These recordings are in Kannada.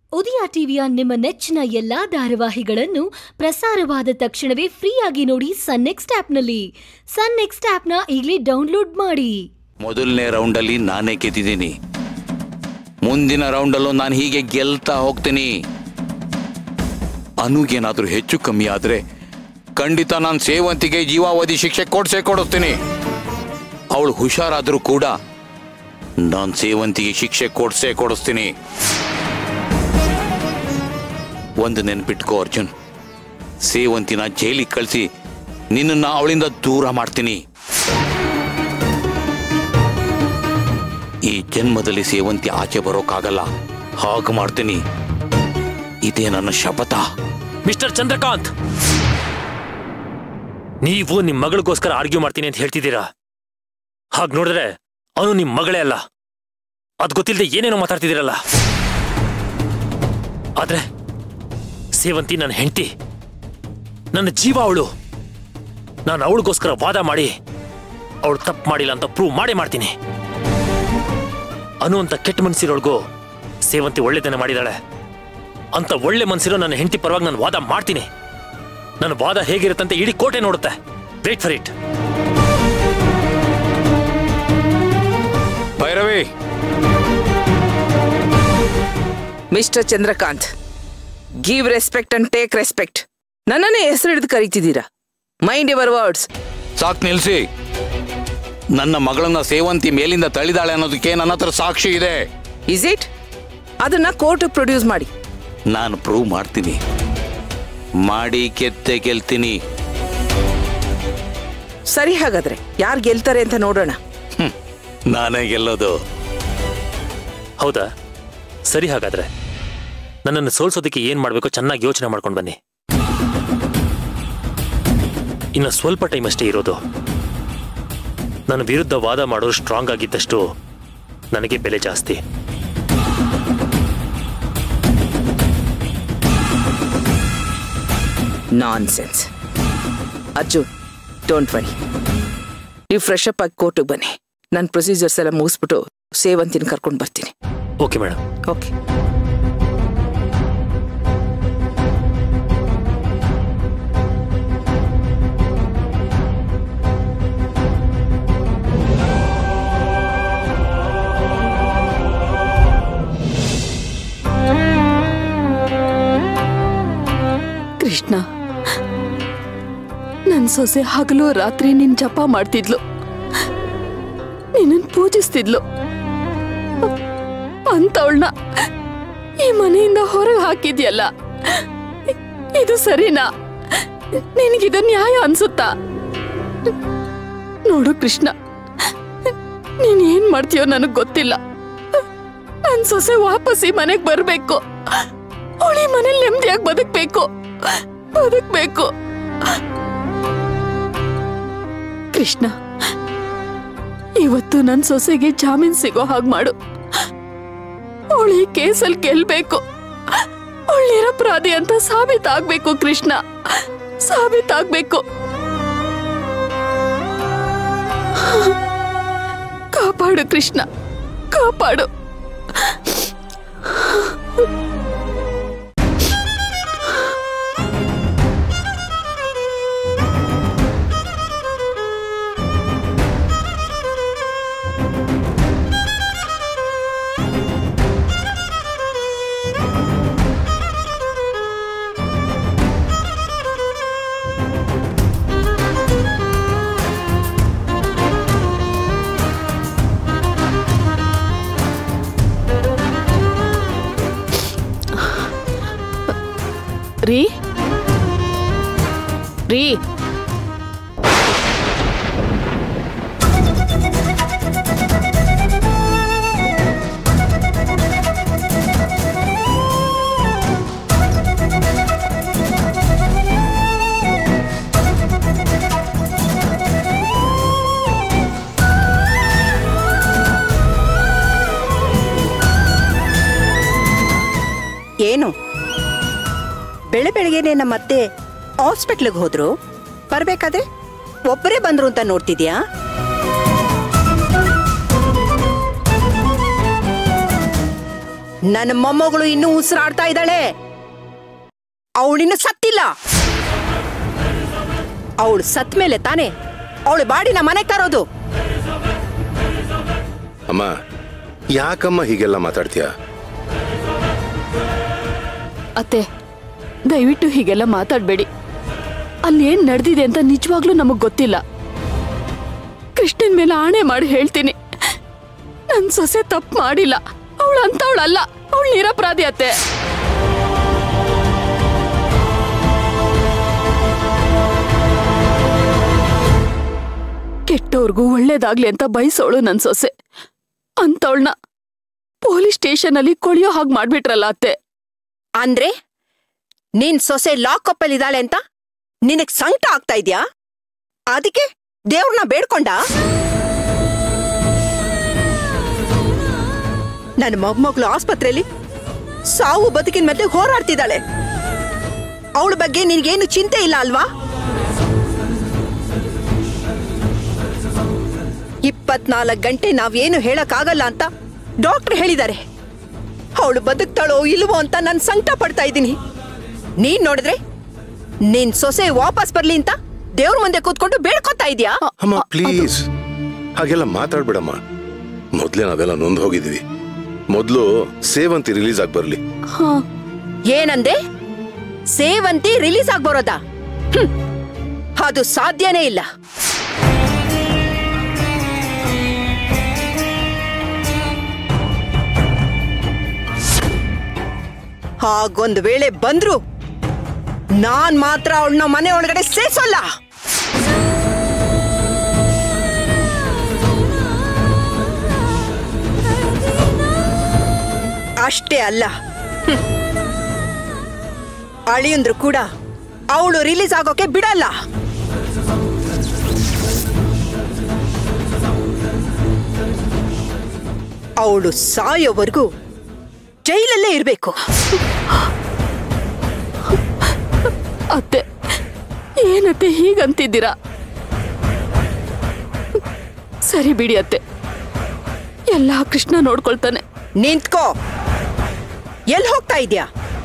ಉದಯ ಟಿವಿಯ ನಿಮ್ಮ ನೆಚ್ಚಿನ ಎಲ್ಲಾ ಧಾರಾವಾಹಿಗಳನ್ನು ಪ್ರಸಾರವಾದ ತಕ್ಷಣವೇ ಫ್ರೀಯಾಗಿ ನೋಡಿ ಸನ್ ನೆಕ್ಸ್ಟ್ ಆಪ್ನಲ್ಲಿ ಸನ್ ನೆಕ್ಸ್ಟ್ ಆಪ್ನ ಈಗಲೇ ಡೌನ್ಲೋಡ್ ಮಾಡಿ ಮೊದಲನೇ ರೌಂಡಲ್ಲಿ ನಾನೇ ಗೆದ್ದಿದ್ದೀನಿ ಮುಂದಿನ ರೌಂಡಲ್ಲೂ ನಾನು ಹೀಗೆ ಗೆಲ್ತಾ ಹೋಗ್ತೀನಿ ಅನುಗೇನಾದ್ರೂ ಹೆಚ್ಚು ಕಮ್ಮಿ ಆದ್ರೆ ಖಂಡಿತ ನಾನು ಸೇವಂತಿಗೆ ಜೀವಾವಧಿ ಶಿಕ್ಷೆ ಕೊಡ್ಸೇ ಕೊಡಿಸ್ತೀನಿ ಅವಳು ಹುಷಾರಾದ್ರೂ ಕೂಡ ನಾನು ಸೇವಂತಿಗೆ ಶಿಕ್ಷೆ ಕೊಡ್ಸೇ ಕೊಡಿಸ್ತೀನಿ ಒಂದು ನೆನ್ಪಿಟ್ಕೋ ಅರ್ಜುನ್ ಸೇವಂತಿನ ಜೈಲಿಗೆ ಕಳಿಸಿ ನಿನ್ನನ್ನ ಅವಳಿಂದ ದೂರ ಮಾಡ್ತೀನಿ ಈ ಜನ್ಮದಲ್ಲಿ ಸೇವಂತಿ ಆಚೆ ಬರೋಕ್ಕಾಗಲ್ಲ ಹಾಗೆ ಮಾಡ್ತೀನಿ ಇದೇ ನನ್ನ ಶಪಥ ಮಿಸ್ಟರ್ ಚಂದ್ರಕಾಂತ್ ನೀವು ನಿಮ್ ಮಗಳಿಗೋಸ್ಕರ ಆರ್ಗ್ಯೂ ಮಾಡ್ತೀನಿ ಅಂತ ಹೇಳ್ತಿದ್ದೀರಾ ಹಾಗ್ ನೋಡಿದ್ರೆ ಅವನು ನಿಮ್ ಮಗಳೇ ಅಲ್ಲ ಅದ್ ಗೊತ್ತಿಲ್ಲದೆ ಏನೇನೋ ಮಾತಾಡ್ತಿದ್ದೀರಲ್ಲ ಆದ್ರೆ ಸೇವಂತಿ ನನ್ನ ಹೆಂಡತಿ ನನ್ನ ಜೀವ ಅವಳು ನಾನು ಅವಳಿಗೋಸ್ಕರ ವಾದ ಮಾಡಿ ಅವಳು ತಪ್ಪು ಮಾಡಿಲ್ಲ ಅಂತ ಪ್ರೂವ್ ಮಾಡೇ ಮಾಡ್ತೀನಿ ಅನು ಅಂತ ಕೆಟ್ಟ ಮನ್ಸಿರೋಳ್ಗೂ ಸೇವಂತಿ ಒಳ್ಳೆತನ ಮಾಡಿದಾಳೆ ಅಂತ ಒಳ್ಳೆ ಮನ್ಸಿರೋ ನನ್ನ ಹೆಂಡತಿ ಪರವಾಗಿ ನಾನು ವಾದ ಮಾಡ್ತೀನಿ ನನ್ನ ವಾದ ಹೇಗಿರುತ್ತಂತೆ ಇಡೀ ಕೋಟೆ ನೋಡುತ್ತೆ wait for it Bhairavi mister Chandrakant give respect and take respect ನನ್ನನ್ನೇ ಹೆಸರು ಹಿಡಿದು ಕರೀತಿದ್ದೀರಾ ಮೈಂಡ್ ಯುವರ್ ವರ್ಡ್ಸ್ ಸಾಕ್ ನಿಲ್ಸಿ ನನ್ನ ಮಗಳನ್ನ ಸೇವಂತಿ ಮೇಲಿಂದ ತಳ್ಳಿದಾಳೆ ಅನ್ನೋದಕ್ಕೆ ನನ್ನ ಹತ್ರ ಸಾಕ್ಷಿ ಇದೆ ಇಸ್ ಇಟ್ ಅದನ್ನ ಕೋರ್ಟ್ ಪ್ರೊಡ್ಯೂಸ್ ಮಾಡಿ ನಾನು ಪ್ರೂವ್ ಮಾಡ್ತೀನಿ ಮಾಡಿ ಕೆತ್ತೆ ಗೆಲ್ತೀನಿ ಸರಿ ಹಾಗಾದ್ರೆ ಯಾರು ಗೆಲ್ತಾರೆ ಅಂತ ನೋಡೋಣ ಹ್ಮ್. ನಾನೇ ಗೆಲ್ಲೋದು ಹೌದಾ ಸರಿ ಹಾಗಾದ್ರೆ ನನ್ನನ್ನು ಸೋಲ್ಸೋದಕ್ಕೆ ಏನ್ ಮಾಡ್ಬೇಕೋ ಚೆನ್ನಾಗಿ ಯೋಚನೆ ಮಾಡ್ಕೊಂಡು ಬನ್ನಿ ಇನ್ನು ಸ್ವಲ್ಪ ಟೈಮ್ ಅಷ್ಟೇ ಇರೋದು ನನ್ನ ವಿರುದ್ಧ ವಾದ ಮಾಡೋರು ಸ್ಟ್ರಾಂಗ್ ಆಗಿದ್ದಷ್ಟು ನನಗೆ ಬೆಲೆ ಜಾಸ್ತಿ nonsense Arjun don't worry ನೀವು ಫ್ರೆಶ್ ಅಪ್ ಆಗಿ ಕೋರ್ಟಿಗೆ ಬನ್ನಿ ನನ್ನ ಪ್ರೊಸೀಜರ್ಸ್ ಎಲ್ಲ ಮುಗಿಸ್ಬಿಟ್ಟು ಸೇವಂತಿನ ಕರ್ಕೊಂಡು ಬರ್ತೀನಿ ಓಕೆ ಮೇಡಮ್ ಓಕೆ ಕೃಷ್ಣ ನನ್ ಸೊಸೆ ಹಗಲು ರಾತ್ರಿ ನಿನ್ ಜಪ ಮಾಡ್ತಿದ್ಲು ನಿನ್ನನ್ ಪೂಜಿಸ್ತಿದ್ಲು ಅಂತವಳನ್ನ ಈ ಮನೆಯಿಂದ ಹೊರಗೆ ಹಾಕಿದ್ಯಲ್ಲ ಇದು ಸರಿನಾ ನಿನಗಿದ ನ್ಯಾಯ ಅನ್ಸುತ್ತಾ ನೋಡು ಕೃಷ್ಣ ನೀನ್ ಏನ್ ಮಾಡ್ತೀಯೋ ನನಗ್ ಗೊತ್ತಿಲ್ಲ ನನ್ ಸೊಸೆ ವಾಪಸ್ ಈ ಮನೆಗ್ ಬರ್ಬೇಕು ಅವಳಿ ಮನೇಲಿ ನೆಮ್ಮದಿಯಾಗಿ ಬದುಕ್ಬೇಕು ಬದುಕ್ಬೇಕು ಕೃಷ್ಣ ಇವತ್ತು ನನ್ ಸೊಸೆಗೆ ಜಾಮೀನ್ ಸಿಗೋ ಹಾಗೆ ಮಾಡು ಅವಳಿ ಕೇಸಲ್ಲಿ ಗೆಲ್ಬೇಕು ಅವಳು ನಿರಪರಾಧಿ ಅಂತ ಸಾಬೀತಾಗ್ಬೇಕು ಕೃಷ್ಣ ಸಾಬೀತಾಗ್ಬೇಕು ಕಾಪಾಡು ಕೃಷ್ಣ ಕಾಪಾಡು ರೀ ರೀ ಏನು ಬೆಳೆ ಬೆಳಗ್ಗೆನೆ ನಮ್ಮ ಅತ್ತೆ ಹಾಸ್ಪಿಟ್ಲಿಗೆ ಹೋದ್ರು ಬರ್ಬೇಕಾದ್ರೆ ಒಬ್ಬರೇ ಬಂದ್ರು ಅಂತ ನೋಡ್ತಿದ್ಯಾ ನನ್ನ ಮೊಮ್ಮಗಳು ಇನ್ನೂ ಉಸಿರಾಡ್ತಾ ಇದ್ದಾಳೆ ಅವಳಿನ್ನು ಸತ್ತಿಲ್ಲ ಅವಳು ಸತ್ ಮೇಲೆ ತಾನೇ ಅವಳು ಬಾಡಿನ ಮನೆಗೆ ತರೋದು ಅಮ್ಮ ಯಾಕಮ್ಮ ಹೀಗೆಲ್ಲ ಮಾತಾಡ್ತೀಯ ಅತ್ತೆ ದಯವಿಟ್ಟು ಹೀಗೆಲ್ಲ ಮಾತಾಡ್ಬೇಡಿ ಅಲ್ಲೇನ್ ನಡೆದಿದೆ ಅಂತ ನಿಜವಾಗ್ಲೂ ನಮಗ್ ಗೊತ್ತಿಲ್ಲ ಕೃಷ್ಣನ್ ಮೇಲೆ ಆಣೆ ಮಾಡಿ ಹೇಳ್ತೀನಿ ನನ್ ಸೊಸೆ ತಪ್ಪು ಮಾಡಿಲ್ಲ ಅವಳು ಅಂತವಳಲ್ಲ ಅವಳು ನಿರಪರಾಧಿ ಅತ್ತೆ ಕೆಟ್ಟವ್ರಿಗೂ ಒಳ್ಳೇದಾಗ್ಲಿ ಅಂತ ಬಯಸೋಳು ನನ್ ಸೊಸೆ ಅಂತವಳನ್ನ ಪೊಲೀಸ್ ಸ್ಟೇಷನ್ ಅಲ್ಲಿ ಕೊಳಿಯೋ ಹಾಗೆ ಮಾಡ್ಬಿಟ್ರಲ್ಲ ಅತ್ತೆ ಅಂದ್ರೆ ನಿನ್ ಸೊಸೆ ಲಾಕಪ್ ಅಲ್ಲಿ ಇದ್ದಾಳೆ ಅಂತ ನಿನಗ್ ಸಂಕಟ ಆಗ್ತಾ ಇದ್ಯಾ ಅದಕ್ಕೆ ದೇವ್ರನ್ನ ಬೇಡ್ಕೊಂಡ ನನ್ನ ಮೊಮ್ಮಗಳು ಆಸ್ಪತ್ರೆಯಲ್ಲಿ ಸಾವು ಬದುಕಿನ ಮಧ್ಯೆ ಹೋರಾಡ್ತಿದ್ದಾಳೆ ಅವಳ ಬಗ್ಗೆ ನಿನ್ಗೇನು ಚಿಂತೆ ಇಲ್ಲ ಅಲ್ವಾ ಇಪ್ಪತ್ನಾಲ್ಕು ಗಂಟೆ ನಾವೇನು ಹೇಳಕ್ಕಾಗಲ್ಲ ಅಂತ ಡಾಕ್ಟರ್ ಹೇಳಿದ್ದಾರೆ ಅವಳು ಬದುಕ್ತಾಳೋ ಇಲ್ವೋ ಅಂತ ನಾನು ಸಂಕಟ ಪಡ್ತಾ ಇದ್ದೀನಿ ನೀನ್ ನೋಡಿದ್ರೆ ನಿನ್ ಸೊಸೆ ವಾಪಸ್ ಬರ್ಲಿ ಅಂತ ದೇವ್ರ ಮುಂದೆ ಕೂತ್ಕೊಂಡು ಬೇಡ್ಕೊತಾ ಇದ್ಯಾ ಅಮ್ಮ ಪ್ಲೀಸ್ ಹಾಗೆಲ್ಲ ಮಾತಾಡ್ಬೇಡಮ್ಮ ಮೊದ್ಲೇ ನಾವೆಲ್ಲ ನೊಂದ್ ಹೋಗಿದೀವಿ ಮೊದ್ಲು ಸೇವಂತಿ ರಿಲೀಸ್ ಆಗಿ ಬರ್ಲಿ ಹಾ ಏನಂದೆ ಸೇವಂತಿ ರಿಲೀಸ್ ಆಗ್ ಬರೋದಾ ಹ್ಮ್. ಅದು ಸಾಧ್ಯನೇ ಇಲ್ಲ ಹಾಗೊಂದ್ ವೇಳೆ ಬಂದ್ರು ನಾನ್ ಮಾತ್ರ ಅವಳನ್ನ ಮನೆ ಒಳಗಡೆ ಸೇರ್ಸೋಲ್ಲ ಅಷ್ಟೇ ಅಲ್ಲ ಅಳಿಯಂದ್ರು ಕೂಡ ಅವಳು ರಿಲೀಸ್ ಆಗೋಕೆ ಬಿಡಲ್ಲ ಅವಳು ಸಾಯೋವರೆಗೂ ಜೈಲಲ್ಲೇ ಇರಬೇಕು ಅತ್ತೆ ಏನತ್ತೆ ಹೀಗಂತಿದ್ದೀರಾ ಸರಿ ಬಿಡಿ ಅತ್ತೆ ಎಲ್ಲ ಕೃಷ್ಣ ನೋಡ್ಕೊಳ್ತಾನೆ ನಿಂತ್ಕೋ ಎಲ್ಲಿ ಹೋಗ್ತಾ ಇದ್ಯಾ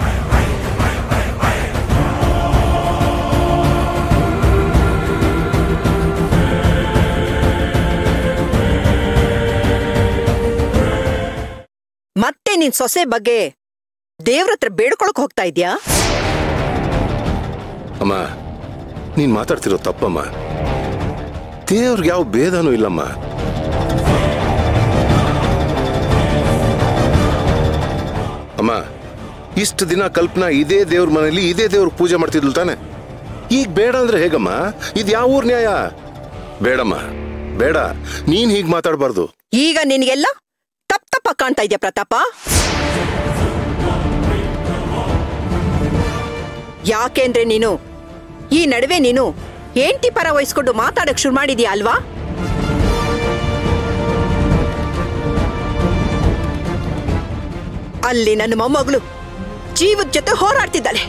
ಮತ್ತೆ ನಿನ್ ಸೊಸೆ ಬಗ್ಗೆ ದೇವ್ರ ಹತ್ರ ಬೇಡ್ಕೊಳಕ್ ಹೋಗ್ತಾ ಇದ್ಯಾ ಅಮ್ಮ ನೀನ್ ಮಾತಾಡ್ತಿರೋ ತಪ್ಪಮ್ಮ ದೇವ್ರಿಗೆ ಯಾವ ಭೇದನೂ ಇಲ್ಲಮ್ಮ ಅಮ್ಮ ಇಷ್ಟು ದಿನ ಕಲ್ಪನಾ ಇದೇ ದೇವ್ರ ಮನೇಲಿ ಇದೇ ದೇವ್ರ ಪೂಜೆ ಮಾಡ್ತಿದ್ಲು ತಾನೆ ಈಗ ಬೇಡ ಅಂದ್ರೆ ಹೇಗಮ್ಮ ಇದು ಯಾವ ಊರ್ ನ್ಯಾಯ ಬೇಡಮ್ಮ ಬೇಡ ನೀನ್ ಹೀಗ್ ಮಾತಾಡಬಾರ್ದು ಈಗ ನಿನಗೆಲ್ಲ ತಪ್ಪ ತಪ್ಪ ಕಾಣ್ತಾ ಇದೆಯಾ ಪ್ರತಾಪ ಯಾಕೆಂದ್ರೆ ನೀನು ಈ ನಡುವೆ ನೀನು ಹೆಂಡತಿ ಪರ ವಹಿಸ್ಕೊಂಡು ಮಾತಾಡಕ್ ಶುರು ಮಾಡಿದ್ಯಾ ಅಲ್ವಾ ಅಲ್ಲಿ ನನ್ನ ಮೊಮ್ಮಗಳು ಜೀವದ ಜೊತೆ ಹೋರಾಡ್ತಿದ್ದಾಳೆ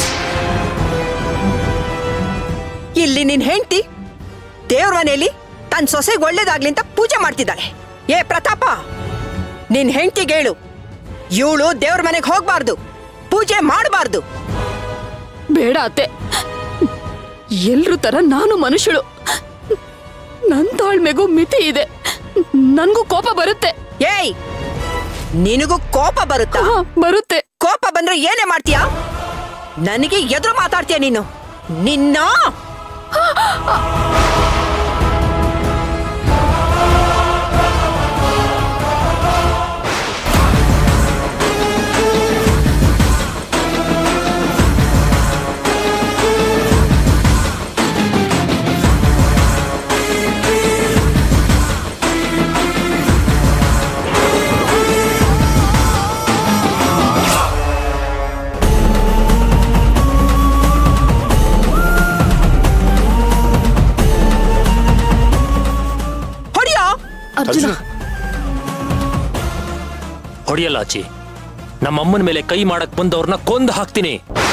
ಇಲ್ಲಿ ನಿನ್ ಹೆಂಡತಿ ದೇವ್ರ ಮನೆಯಲ್ಲಿ ತನ್ನ ಸೊಸೆಗೆ ಒಳ್ಳೇದಾಗ್ಲಿ ಅಂತ ಪೂಜೆ ಮಾಡ್ತಿದ್ದಾಳೆ ಏ ಪ್ರತಾಪ ನಿನ್ ಹೆಂಡತಿಗೆ ಹೇಳು ಇವಳು ದೇವ್ರ ಮನೆಗೆ ಹೋಗ್ಬಾರ್ದು ಪೂಜೆ ಮಾಡಬಾರ್ದು ಬೇಡ ಅತ್ತೆ ಎಲ್ರ ತರ ನಾನು ಮನುಷ್ಯಳು ನನ್ ತಾಳ್ಮೆಗೂ ಮಿತಿ ಇದೆ ನನ್ಗೂ ಕೋಪ ಬರುತ್ತೆ ಏಯ್ ನಿನಗೂ ಕೋಪ ಬರುತ್ತಾ ಹಾ, ಬರುತ್ತೆ ಕೋಪ ಬಂದ್ರೆ ಏನೇ ಮಾಡ್ತೀಯಾ ನನಗೆ ಎದುರು ಮಾತಾಡ್ತೀಯ ನೀನು ನಿನ್ನ ಹೊಡಿಯೋ ಅರ್ಜುನ ಹೊಡಿಯಲ್ಲ ಆಚಿ ನಮ್ಮಮ್ಮನ ಮೇಲೆ ಕೈ ಮಾಡಕ್ ಬಂದವ್ರನ್ನ ಕೊಂದು ಹಾಕ್ತೀನಿ